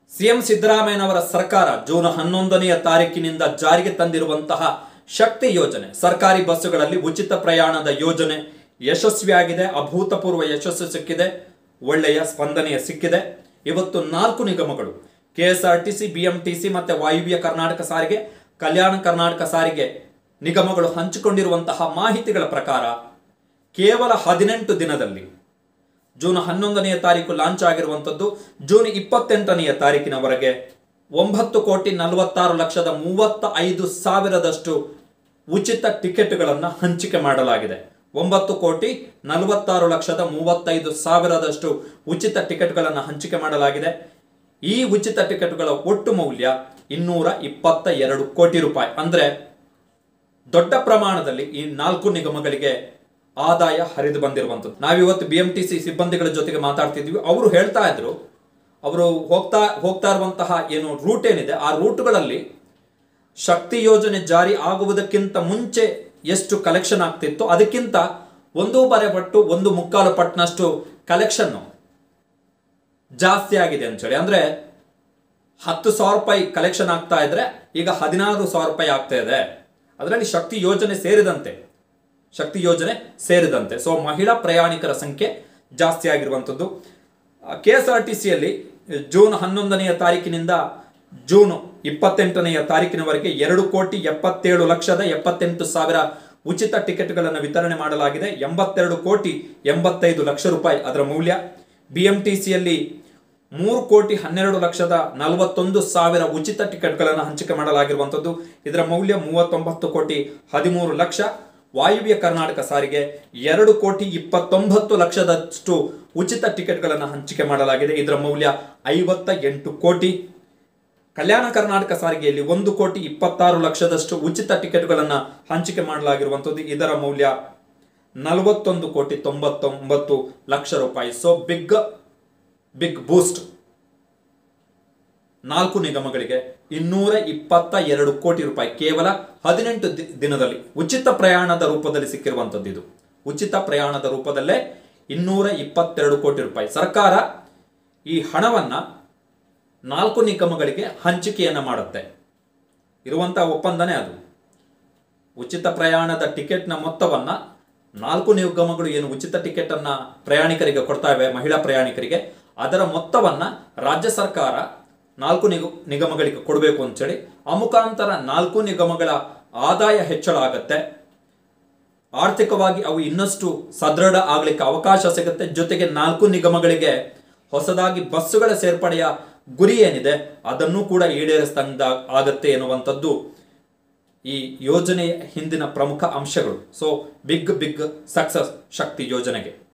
CM ಸಿದ್ದರಾಮಯ್ಯನವರ ಸರ್ಕಾರ June ಹನ್ನೊಂದನೆಯ ತಾರೀಕಿನಿಂದ ಜಾರಿಗೆ ತಂದಿರುವಂತಹ ಶಕ್ತಿ ಯೋಜನೆ ಸರ್ಕಾರಿ ಬಸ್ಸುಗಳಲ್ಲಿ ಉಚಿತ ಪ್ರಯಾಣದ ಯೋಜನೆ ಯಶಸ್ವಿಯಾಗಿದೆ ಅಭೂತಪೂರ್ವ ಯಶಸ್ಸು ಸಿಕ್ಕಿದೆ ಒಳ್ಳೆಯ ಸ್ಪಂದನೆಯ ಸಿಕ್ಕಿದೆ ಇವತ್ತು ನಾಲ್ಕು ನಿಗಮಗಳು ಕೆಎಸ್ಆರ್ಟಿಸಿ ಬಿಎಂಟಿಸಿ ಮತ್ತೆ ವಾಯುವ್ಯ ಕರ್ನಾಟಕ ಸಾರಿಗೆ ಕಲ್ಯಾಣ ಕರ್ನಾಟಕ ಸಾರಿಗೆ ನಿಗಮಗಳು ಹಂಚಿಕೊಂಡಿರುವಂತಹ ಮಾಹಿತಿಗಳ ಪ್ರಕಾರ ಕೇವಲ ಹದಿನೆಂಟು ದಿನದಲ್ಲಿ ಜೂನ್ ಹನ್ನೊಂದನೆಯ ತಾರೀಕು ಲಾಂಚ್ ಆಗಿರುವಂಥದ್ದು ಜೂನ್ ಇಪ್ಪತ್ತೆಂಟನೆಯ ತಾರೀಕಿನವರೆಗೆ ಒಂಬತ್ತು ಕೋಟಿ ನಲವತ್ತಾರು ಲಕ್ಷದ ಮೂವತ್ತ ಐದು ಸಾವಿರದಷ್ಟು ಉಚಿತ ಟಿಕೆಟ್ಗಳನ್ನು ಹಂಚಿಕೆ ಮಾಡಲಾಗಿದೆ ಒಂಬತ್ತು ಕೋಟಿ ನಲವತ್ತಾರು ಲಕ್ಷದ ಮೂವತ್ತೈದು ಸಾವಿರದಷ್ಟು ಉಚಿತ ಟಿಕೆಟ್ಗಳನ್ನು ಹಂಚಿಕೆ ಮಾಡಲಾಗಿದೆ ಈ ಉಚಿತ ಟಿಕೆಟ್ಗಳ ಒಟ್ಟು ಮೌಲ್ಯ ಇನ್ನೂರ ಇಪ್ಪತ್ತ ಎರಡು ಕೋಟಿ ರೂಪಾಯಿ ಅಂದ್ರೆ ದೊಡ್ಡ ಪ್ರಮಾಣದಲ್ಲಿ ಈ ನಾಲ್ಕು ನಿಗಮಗಳಿಗೆ ಆದಾಯ ಹರಿದು ಬಂದಿರುವಂಥದ್ದು ನಾವಿವತ್ತು ಬಿ ಎಂ ಟಿ ಸಿ ಸಿಬ್ಬಂದಿಗಳ ಜೊತೆಗೆ ಮಾತಾಡ್ತಿದ್ವಿ ಅವರು ಹೇಳ್ತಾ ಇದ್ರು ಅವರು ಹೋಗ್ತಾ ಹೋಗ್ತಾ ಇರುವಂತಹ ಏನು ರೂಟ್ ಏನಿದೆ ಆ ರೂಟ್ಗಳಲ್ಲಿ ಶಕ್ತಿ ಯೋಜನೆ ಜಾರಿ ಆಗುವುದಕ್ಕಿಂತ ಮುಂಚೆ ಎಷ್ಟು ಕಲೆಕ್ಷನ್ ಆಗ್ತಿತ್ತು ಅದಕ್ಕಿಂತ ಒಂದೂವರೆ ಪಟ್ಟು ಒಂದು ಮುಕ್ಕಾಲು ಪಟ್ಟಿನಷ್ಟು ಕಲೆಕ್ಷನ್ನು ಜಾಸ್ತಿ ಆಗಿದೆ ಅಂತೇಳಿ ಅಂದ್ರೆ ಹತ್ತು ಸಾವಿರ ರೂಪಾಯಿ ಕಲೆಕ್ಷನ್ ಆಗ್ತಾ ಇದ್ರೆ ಈಗ ಹದಿನಾರು ಸಾವಿರ ರೂಪಾಯಿ ಆಗ್ತಾ ಇದೆ ಅದರಲ್ಲಿ ಶಕ್ತಿ ಯೋಜನೆ ಸೇರಿದಂತೆ ಶಕ್ತಿ ಯೋಜನೆ ಸೇರಿದಂತೆ ಸೊ ಮಹಿಳಾ ಪ್ರಯಾಣಿಕರ ಸಂಖ್ಯೆ ಜಾಸ್ತಿ ಆಗಿರುವಂಥದ್ದು ಕೆ ಎಸ್ ಆರ್ ಟಿ ಸಿಯಲ್ಲಿ ಜೂನ್ ಹನ್ನೊಂದನೆಯ ತಾರೀಕಿನಿಂದ ಜೂನ್ ಇಪ್ಪತ್ತೆಂಟನೆಯ ತಾರೀಕಿನವರೆಗೆ ಎರಡು ಕೋಟಿ ಎಪ್ಪತ್ತೇಳು ಲಕ್ಷದ ಎಪ್ಪತ್ತೆಂಟು ಸಾವಿರ ಉಚಿತ ಟಿಕೆಟ್ಗಳನ್ನು ವಿತರಣೆ ಮಾಡಲಾಗಿದೆ ಎಂಬತ್ತೆರಡು ಕೋಟಿ ಎಂಬತ್ತೈದು ಲಕ್ಷ ರೂಪಾಯಿ ಅದರ ಮೌಲ್ಯ ಬಿ ಎಂ ಟಿ ಸಿಯಲ್ಲಿ ಮೂರು ಕೋಟಿ ಹನ್ನೆರಡು ಲಕ್ಷದ ನಲವತ್ತೊಂದು ಸಾವಿರ ಉಚಿತ ಟಿಕೆಟ್ಗಳನ್ನು ಹಂಚಿಕೆ ಮಾಡಲಾಗಿರುವಂಥದ್ದು ಇದರ ಮೌಲ್ಯ ಮೂವತ್ತೊಂಬತ್ತು ಕೋಟಿ ಹದಿಮೂರು ಲಕ್ಷ ವಾಯುವ್ಯ ಕರ್ನಾಟಕ ಸಾರಿಗೆ ಎರಡು ಕೋಟಿ ಇಪ್ಪತ್ತೊಂಬತ್ತು ಲಕ್ಷದಷ್ಟು ಉಚಿತ ಟಿಕೆಟ್ಗಳನ್ನು ಹಂಚಿಕೆ ಮಾಡಲಾಗಿದೆ ಇದರ ಮೌಲ್ಯ ಐವತ್ತ ಎಂಟು ಕೋಟಿ ಕಲ್ಯಾಣ ಕರ್ನಾಟಕ ಸಾರಿಗೆಯಲ್ಲಿ ಒಂದು ಕೋಟಿ ಇಪ್ಪತ್ತಾರು ಲಕ್ಷದಷ್ಟು ಉಚಿತ ಟಿಕೆಟ್ಗಳನ್ನು ಹಂಚಿಕೆ ಮಾಡಲಾಗಿರುವಂಥದ್ದು ಇದರ ಮೌಲ್ಯ ನಲವತ್ತೊಂದು ಕೋಟಿ ತೊಂಬತ್ತೊಂಬತ್ತು ಲಕ್ಷ ರೂಪಾಯಿ ಸೊ ಬಿಗ್ ಬಿಗ್ ಬೂಸ್ಟ್ ನಾಲ್ಕು ನಿಗಮಗಳಿಗೆ ಇನ್ನೂರ ಇಪ್ಪತ್ತ ಎರಡು ಕೋಟಿ ರೂಪಾಯಿ ಕೇವಲ ಹದಿನೆಂಟು ದಿ- ದಿನದಲ್ಲಿ ಉಚಿತ ಪ್ರಯಾಣದ ರೂಪದಲ್ಲಿ ಸಿಕ್ಕಿರುವಂಥದ್ದು ಇದು ಉಚಿತ ಪ್ರಯಾಣದ ರೂಪದಲ್ಲೇ ಇನ್ನೂರ ಇಪ್ಪತ್ತೆರಡು ಕೋಟಿ ರೂಪಾಯಿ ಸರ್ಕಾರ ಈ ಹಣವನ್ನ ನಾಲ್ಕು ನಿಗಮಗಳಿಗೆ ಹಂಚಿಕೆಯನ್ನು ಮಾಡುತ್ತೆ ಇರುವಂತಹ ಒಪ್ಪಂದನೇ ಅದು ಉಚಿತ ಪ್ರಯಾಣದ ಟಿಕೆಟ್ನ ಮೊತ್ತವನ್ನ ನಾಲ್ಕು ನಿಗಮಗಳು ಏನು ಉಚಿತ ಟಿಕೆಟ್ ಅನ್ನ ಪ್ರಯಾಣಿಕರಿಗೆ ಕೊಡ್ತಾ ಇವೆ ಮಹಿಳಾ ಪ್ರಯಾಣಿಕರಿಗೆ ಅದರ ಮೊತ್ತವನ್ನ ರಾಜ್ಯ ಸರ್ಕಾರ ನಾಲ್ಕು ನಿಗ ನಿಗಮಗಳಿಗೆ ಕೊಡಬೇಕು ಅಂತೇಳಿ ಆ ಮುಖಾಂತರ ನಾಲ್ಕು ನಿಗಮಗಳ ಆದಾಯ ಹೆಚ್ಚಳ ಆಗತ್ತೆ ಆರ್ಥಿಕವಾಗಿ ಅವು ಇನ್ನಷ್ಟು ಸದೃಢ ಆಗ್ಲಿಕ್ಕೆ ಅವಕಾಶ ಸಿಗುತ್ತೆ ಜೊತೆಗೆ ನಾಲ್ಕು ನಿಗಮಗಳಿಗೆ ಹೊಸದಾಗಿ ಬಸ್ಸುಗಳ ಸೇರ್ಪಡೆಯ ಗುರಿ ಏನಿದೆ ಅದನ್ನು ಕೂಡ ಈಡೇರಿಸಿದಂಗ ಆಗತ್ತೆ ಎನ್ನುವಂಥದ್ದು ಈ ಯೋಜನೆಯ ಹಿಂದಿನ ಪ್ರಮುಖ ಅಂಶಗಳು so big big success Shakti ಯೋಜನೆಗೆ